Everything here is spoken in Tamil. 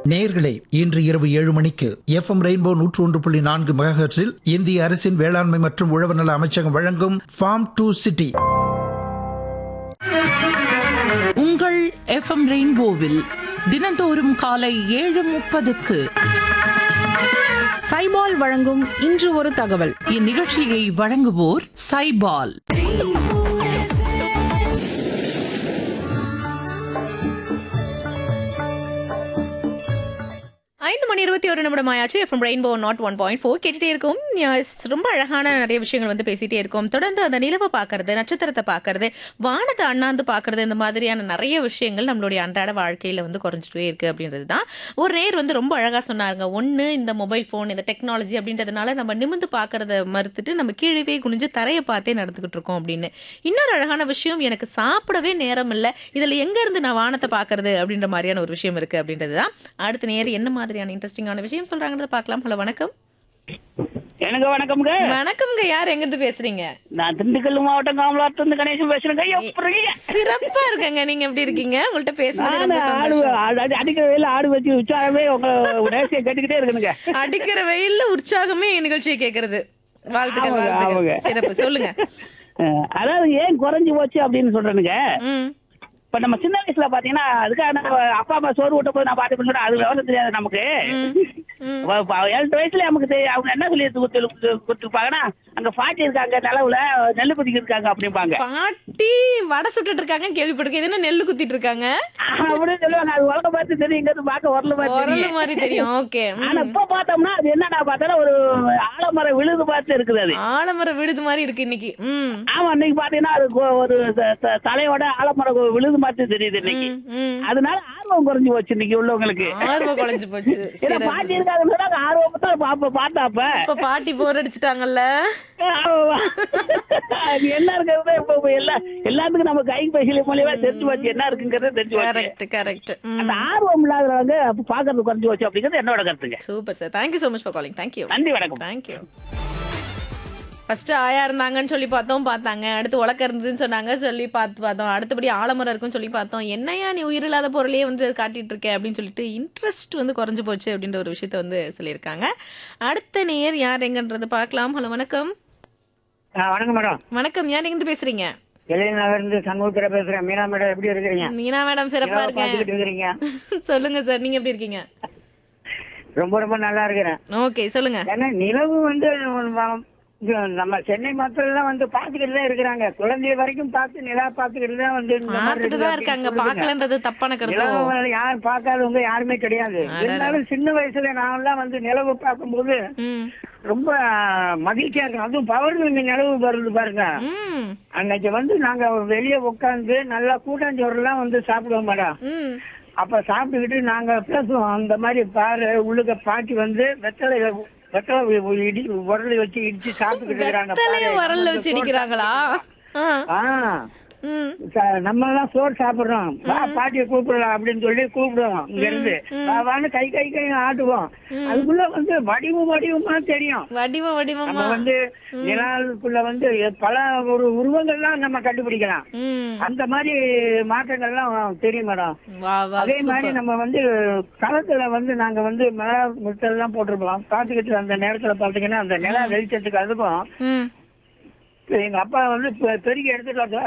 நேயர்களே இன்று இரவு ஏழு மணிக்கு எஃப்எம் ரெயின்போ நூற்று ஒன்று புள்ளி நான்கு மெகாஹெர்ட்ஸில் இந்திய அரசின் வேளாண்மை மற்றும் உழவர் நல அமைச்சகம் வழங்கும் ஃபார்ம் டு சிட்டி உங்கள் எஃப்எம் ரெயின்போவில் தினந்தோறும் காலை ஏழு முப்பதுக்கு சைபால் வழங்கும் இன்று ஒரு தகவல் இந்நிகழ்ச்சியை வழங்குவோர் சைபால் ஐந்து மணி இருபத்தி ஒரு நிமிடம் ஆயாச்சு FM rainbow nought one point four கேட்டுட்டே இருக்கும் Yes, ரொம்ப அழகான நிறைய விஷயங்கள் வந்து பேசிட்டே இருக்கோம் தொடர்ந்து அந்த நிலவை பார்க்கறது நட்சத்திரத்தை பார்க்கறது வானத்தை அண்ணாந்து பார்க்கறது இந்த மாதிரியான நிறைய விஷயங்கள் நம்மளுடைய அன்றாட வாழ்க்கையில வந்து குறைஞ்சிட்டே இருக்கு அப்படின்றது தான் ஒரு நேர் வந்து ரொம்ப அழகா சொன்னாங்க ஒன்று இந்த மொபைல் ஃபோன் இந்த டெக்னாலஜி அப்படின்றதுனால நம்ம நிமிந்து பார்க்கறத மறுத்துட்டு நம்ம கீழவே குனிஞ்சு தரையை பார்த்தே நடந்துகிட்டு இருக்கோம் அப்படின்னு இன்னொரு அழகான விஷயம் எனக்கு சாப்பிடவே நேரம் இல்லை இதுல எங்க இருந்து நான் வானத்தை பார்க்கறது அப்படின்ற மாதிரியான ஒரு விஷயம் இருக்கு அப்படின்றது தான் அடுத்த நேர் என்ன மாதிரியான இன்ட்ரெஸ்டிங்கான விஷயம் சொல்றாங்கன்றத பார்க்கலாம் ஹலோ வணக்கம் எனக்கு வணக்கம்ங்க வணக்கம்ங்க யார் எங்க இருந்து பேசுறீங்க நான் திண்டுக்கல் மாவட்டம் காமலாத்துல இருந்து கணேசன் பேசுறேங்க எப்படி சிறப்பா இருக்கங்க நீங்க எப்படி இருக்கீங்க உங்கள்ட்ட பேசுனது ரொம்ப நானு ஆடு சந்தோஷம் ஆடு- அடி- அடிக்கிற வெயில ஆடு வச்சு உச்சாரமே உங்க ரேசியை கேட்டுக்கிட்டே இருக்கணுங்க அடிக்கிற வெயில்ல உற்சாகமே என் நிகழ்ச்சியை கேக்குறது வாழ்த்துக்கள் ஆமாங்க, வாழ்த்துக்கள் ஆமாங்க. சிறப்பு சொல்லுங்க அஹ், அதாவது ஏன் குறைஞ்சு போச்சு அப்படின்னு சொல்றேனுங்க ம் இப்ப நம்ம சின்ன வயசுல பாத்தீங்கன்னா அதுக்காக நம்ம அப்பா அம்மா சோறு ஊட்ட போது நான் பாத்து சொல்றேன் அது விவரம் தெரியாது நமக்கு ம். அப்ப- அப்ப ஏழு வயசுல நமக்கு தெரி- அவங்க என்ன சொல்லி கொடுத்து கொடுத்துருப்பாங்கன்னா அங்க பாட்டி இருக்காங்க நிலவுல நெல்லு குதிக்க இருக்காங்க அப்படிம்பாங்க பாட்டி வடை சுட்டுட்டு இருக்காங்க கேள்விப்பட்டிருக்கேன் இது என்ன நெல்லு குத்திட்டு இருக்காங்க அப்படின்னு சொல்லுவாங்க அது உலக பார்த்து தெரியும் இங்க இருந்து பார்க்க வரல மாதிரி உரல் தெரியும். மாதிரி தெரியும் ஓகே ஆனா இப்ப பார்த்தோம்னா அது என்னடா பார்த்தா ஒரு ஆலமரம் விழுது பார்த்து இருக்குது அது ஆலமர விழுது மாதிரி இருக்கு இன்னைக்கு ம் ஆமா இன்னைக்கு பாத்தீங்கன்னா அது கொ- ஒரு த- த- தலையோட ஆலமரம் விழுது பார்த்து தெரியுது இன்னைக்கு ம், ம். அதனால ஆர்வம் குறைஞ்சு போச்சு இன்னைக்கு உள்ளவங்களுக்கு ஆர்வம் குறைஞ்சு போச்சு ஏன்னா சிறப்பு. பாட்டி இருக்காதுன்னு சொன்னா ஆர்வம் தான் பாப்ப பார்த்தாப்ப இப்ப பாட்டி போர் அடிச்சுட்டாங்கல்ல ஆமா. அது என்ன இருக்கிறது இப்ப இப்ப எல்லா எல்லாத்துக்கும் நம்ம கை பைசில மூலியமா தெரிஞ்சு போச்சு என்ன இருக்குங்கிறத தெரிஞ்சு போச்சு கரெக்ட் கரெக்ட் அந்த ஆர்வம் இல்லாதவங்க அப்ப பாக்குறது குறைஞ்சு போச்சு அப்படிங்கிறது என்னோட கருத்துங்க super sir thank you so much for calling thank you நன்றி வணக்கம் தேங்க்யூ ஃபர்ஸ்ட் ஆயா இருந்தாங்கன்னு சொல்லி பார்த்தோம் பார்த்தாங்க அடுத்து உலக்க இருந்ததுன்னு சொன்னாங்க சொல்லி பார்த்து பார்த்தோம் அடுத்தபடி ஆலமரம் இருக்குன்னு சொல்லி பார்த்தோம் என்னையா நீ உயிரில்லாத பொருளையே வந்து காட்டிட்டு இருக்க அப்படின்னு சொல்லிட்டு இன்ட்ரெஸ்ட் வந்து குறைஞ்சு போச்சு அப்படின்ற ஒரு விஷயத்த வந்து சொல்லியிருக்காங்க அடுத்த நேர் யார் எங்கன்றது பார்க்கலாம் ஹலோ வணக்கம் வணக்கம் மேடம் வணக்கம் யார் எங்கிருந்து பேசுறீங்க வெளிநாடு இருந்து சண்முகத்துல பேசுறேன் மீனா மேடம் எப்படி இருக்கிறீங்க மீனா மேடம் சிறப்பா பாத்துக்கிட்டு இருக்கேன் இருக்கிறீங்க சொல்லுங்க சார் நீங்க எப்படி இருக்கீங்க ரொம்ப ரொம்ப நல்லா இருக்கிறேன் ஓகே சொல்லுங்க ஏன்னா நிலவு வந்து வ- இது நம்ம சென்னை மக்கள் எல்லாம் வந்து பாத்துக்கிட்டு தான் இருக்கிறாங்க குழந்தை வரைக்கும் பார்த்து நிலா பாத்துக்கிட்டு தான் வந்து இந்த மாதிரி பார்த்துட்டு இருக்குது தான் அப்படின்னு இருக்காங்க சொல்லுதுங்க. பார்க்கலன்றது தப்பான கருத்தோ நிலவு யாரும் பார்க்காதவங்க யாருமே கிடையாது அடடா. இருந்தாலும் சின்ன வயசுல நான் எல்லாம் வந்து நிலவு பார்க்கும்போது ம் ரொம்ப மகிழ்ச்சியா இருக்கும் அதுவும் பவர் நிலவு வருது பாருங்க ம் அன்னைக்கு வந்து நாங்க வெளியே உட்காந்து நல்லா கூட்டாஞ்சோறு எல்லாம் வந்து சாப்பிடுவோம் மேடம் ம் அப்ப சாப்பிட்டுக்கிட்டு நாங்க பேசுவோம் அந்த மாதிரி பாரு உள்ளுக்க பாட்டி வந்து வெத்தலை வெத்தலை வி- இடி உரலை வச்சு இடிச்சு சாப்பிட்டுக்கிட்டு இருக்கிறாங்க வெத்தலைய பாரு. வரல்ல வச்சு இடிக்கிறாங்களா ஆ ஆ ம் ச- நம்ம எல்லாம் சோறு சாப்பிடுறோம் வா பாட்டியை கூப்பிடலாம் அப்படின்னு சொல்லி கூப்பிடுவோம் இங்க இருந்து வா, வான்னு கை கை கை ஆட்டுவோம் அதுக்குள்ள வந்து வடிவம் வடிவமா தெரியும் வடிவம் வடிவமா நம்ம வந்து நிலாவுக்குள்ள வந்து பல ஒரு உருவங்கள்லாம் நம்ம கண்டுபிடிக்கலாம் ம் அந்த மாதிரி மாற்றங்கள்லாம் தெரியும் மேடம் வா வா அதே மாதிரி சூப்பர் நம்ம வந்து களத்துல வந்து நாங்க வந்து மிளகா முட்டெல்லாம் போட்டிருப்போம் பாத்துக்கிட்டு அந்த நேரத்துல பாத்தீங்கன்னா அந்த நிலா வெளிச்சத்துக்கு அதுக்கும் ம் எங்க அப்பா வந்து பெ- பெருக்கி எடுத்துட்டு வர